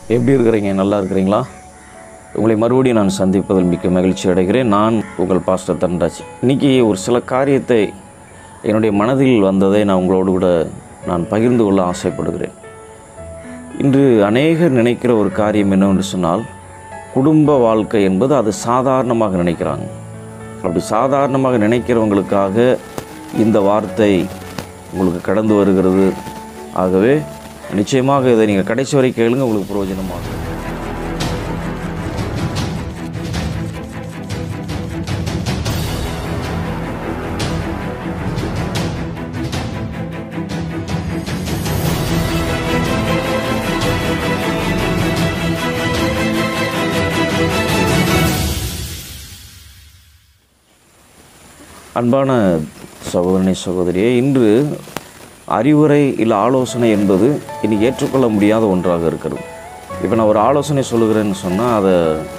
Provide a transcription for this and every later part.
எப்படி இருக்கிறீங்க நல்லா இருக்கிறீங்களா உங்களை மறுபடியும் நான் சந்திப்பதில் மிக்க மகிழ்ச்சி அடைகிறேன் நான் உங்கள் பாஸ்டர் தன்ராஜ் இன்றைக்கி ஒரு சில காரியத்தை என்னுடைய மனதில் வந்ததை நான் உங்களோடு கூட நான் பகிர்ந்து கொள்ள ஆசைப்படுகிறேன் இன்று அநேகர் நினைக்கிற ஒரு காரியம் என்னவென்று சொன்னால் குடும்ப வாழ்க்கை என்பது அது சாதாரணமாக நினைக்கிறாங்க அப்படி சாதாரணமாக நினைக்கிறவங்களுக்காக இந்த வார்த்தை உங்களுக்கு கடந்து வருகிறது ஆகவே நிச்சயமாக இதை நீங்கள் கடைசி வரை கேளுங்க உங்களுக்கு பிரயோஜனமாகும் அன்பான சகோதரனை சகோதரியே இன்று அறிவுரை இல்லை ஆலோசனை என்பது இனி ஏற்றுக்கொள்ள முடியாத ஒன்றாக இருக்கிறது இப்போ நான் ஒரு ஆலோசனை சொல்லுகிறேன்னு சொன்னால் அதை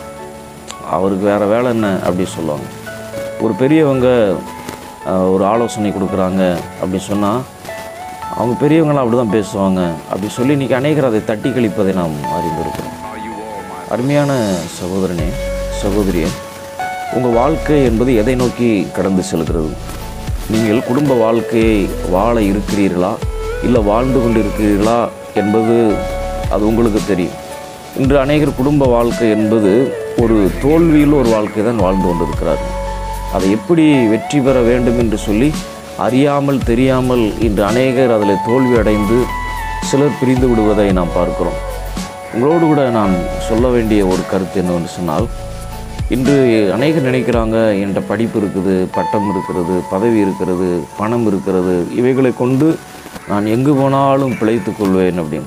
அவருக்கு வேறு வேலை என்ன அப்படி சொல்லுவாங்க ஒரு பெரியவங்க அஹ், ஒரு ஆலோசனை கொடுக்குறாங்க அப்படி சொன்னால் அவங்க பெரியவங்களாம் அப்படி தான் பேசுவாங்க அப்படி சொல்லி இன்றைக்கி அநேகர் அதை தட்டி கழிப்பதை நாம் அறிந்திருக்கிறோம் அருமையான சகோதரனே சகோதரியே உங்கள் வாழ்க்கை என்பது எதை நோக்கி கடந்து செல்கிறது நீங்கள் குடும்ப வாழ்க்கையை வாழ இருக்கிறீர்களா இல்லை வாழ்ந்து கொண்டு இருக்கிறீர்களா என்பது அது உங்களுக்கு தெரியும் இன்று அநேகர் குடும்ப வாழ்க்கை என்பது ஒரு தோல்வியில் ஒரு வாழ்க்கை தான் வாழ்ந்து கொண்டிருக்கிறார்கள் அதை எப்படி வெற்றி பெற வேண்டும் என்று சொல்லி அறியாமல் தெரியாமல் இன்று அநேகர் அதில் தோல்வி அடைந்து சிலர் பிரிந்து விடுவதை நாம் பார்க்கிறோம் உங்களோடு கூட நான் சொல்ல வேண்டிய ஒரு கருத்து என்னவென்று சொன்னால் இன்று அநேகர் நினைக்கிறாங்க என்கிட்ட படிப்பு இருக்குது பட்டம் இருக்கிறது பதவி இருக்கிறது பணம் இருக்கிறது இவைகளை கொண்டு நான் எங்கு போனாலும் பிழைத்துக் கொள்வேன் அப்படின்னு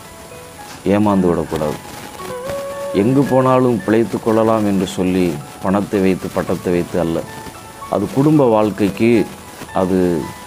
ஏமாந்து விடக்கூடாது எங்கு போனாலும் பிழைத்து கொள்ளலாம் என்று சொல்லி பணத்தை வைத்து பட்டத்தை வைத்து அல்ல அது குடும்ப வாழ்க்கைக்கு அது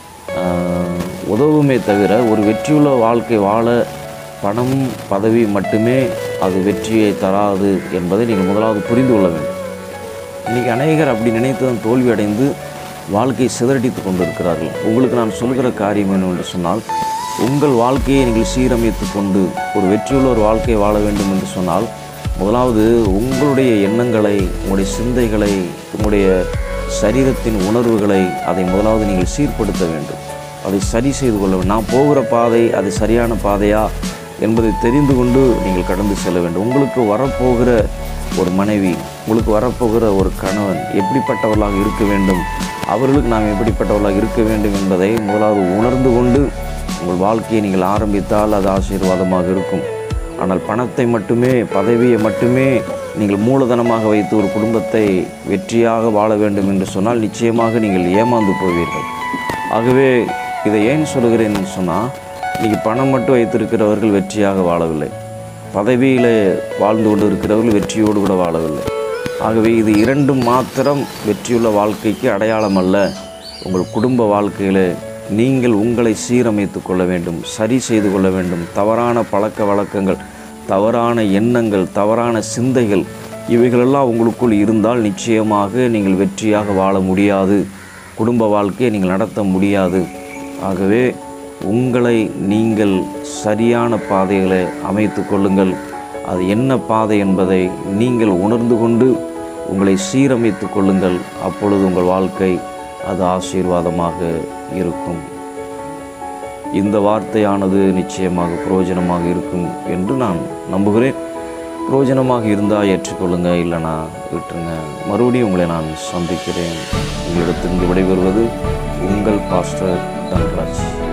ஆஹ், உதவுமே தவிர ஒரு வெற்றியுள்ள வாழ்க்கை வாழ பணம் பதவி மட்டுமே அது வெற்றியை தராது என்பதை நீங்கள் முதலாவது புரிந்து கொள்ள வேண்டும் இன்றைக்கி அநேகர் அப்படி நினைத்து தான் தோல்வி அடைந்து வாழ்க்கையை சிதறடித்து கொண்டிருக்கிறார்கள் உங்களுக்கு நான் சொல்கிற காரியம் என்னவென்று சொன்னால் உங்கள் வாழ்க்கையை நீங்கள் சீரமைத்து கொண்டு ஒரு வெற்றியுள்ள ஒரு வாழ்க்கையை வாழ வேண்டும் என்று சொன்னால் முதலாவது உங்களுடைய எண்ணங்களை உங்களுடைய சிந்தைகளை உங்களுடைய சரீரத்தின் உணர்வுகளை அதை முதலாவது நீங்கள் சீர்படுத்த வேண்டும் அதை சரி செய்து கொள்ள வேண்டும் நான் போகிற பாதை அது சரியான பாதையா என்பதை தெரிந்து கொண்டு நீங்கள் கடந்து செல்ல வேண்டும் உங்களுக்கு வரப்போகிற ஒரு மனைவி உங்களுக்கு வரப்போகிற ஒரு கணவன் எப்படிப்பட்டவர்களாக இருக்க வேண்டும் அவர்களுக்கு நாம் எப்படிப்பட்டவர்களாக இருக்க வேண்டும் என்பதை முதலாவது உணர்ந்து கொண்டு உங்கள் வாழ்க்கையை நீங்கள் ஆரம்பித்தால் அது ஆசீர்வாதமாக இருக்கும் ஆனால் பணத்தை மட்டுமே பதவியை மட்டுமே நீங்கள் மூலதனமாக வைத்து ஒரு குடும்பத்தை வெற்றியாக வாழ வேண்டும் என்று சொன்னால் நிச்சயமாக நீங்கள் ஏமாந்து போவீர்கள் ஆகவே இதை ஏன் சொல்கிறேன் சொன்னால் இன்றைக்கி பணம் மட்டும் வைத்திருக்கிறவர்கள் வெற்றியாக வாழவில்லை பதவியில் வாழ்ந்து கொண்டு இருக்கிறவர்கள் வெற்றியோடு கூட வாழவில்லை ஆகவே இது இரண்டும் மாத்திரம் வெற்றியுள்ள வாழ்க்கைக்கு அடையாளம் அல்ல உங்கள் குடும்ப வாழ்க்கையில் நீங்கள் உங்களை சீரமைத்து கொள்ள வேண்டும் சரி செய்து கொள்ள வேண்டும் தவறான பழக்க வழக்கங்கள் தவறான எண்ணங்கள் தவறான சிந்தைகள் இவைகளெல்லாம் உங்களுக்குள் இருந்தால் நிச்சயமாக நீங்கள் வெற்றியாக வாழ முடியாது குடும்ப வாழ்க்கையை நீங்கள் நடத்த முடியாது ஆகவே உங்களை நீங்கள் சரியான பாதைகளை அமைத்து கொள்ளுங்கள் அது என்ன பாதை என்பதை நீங்கள் உணர்ந்து கொண்டு உங்களை சீரமைத்து கொள்ளுங்கள் அப்பொழுது உங்கள் வாழ்க்கை அது ஆசீர்வாதமாக இருக்கும் இந்த வார்த்தையானது நிச்சயமாக பிரயோஜனமாக இருக்கும் என்று நான் நம்புகிறேன் பிரயோஜனமாக இருந்தால் ஏற்றுக்கொள்ளுங்க இல்லைனா விட்டுருங்க மறுபடியும் உங்களை நான் சந்திக்கிறேன் உங்களிடத்திலிருந்து விடைபெறுவது உங்கள் பாஸ்டர் தன்ராஜ்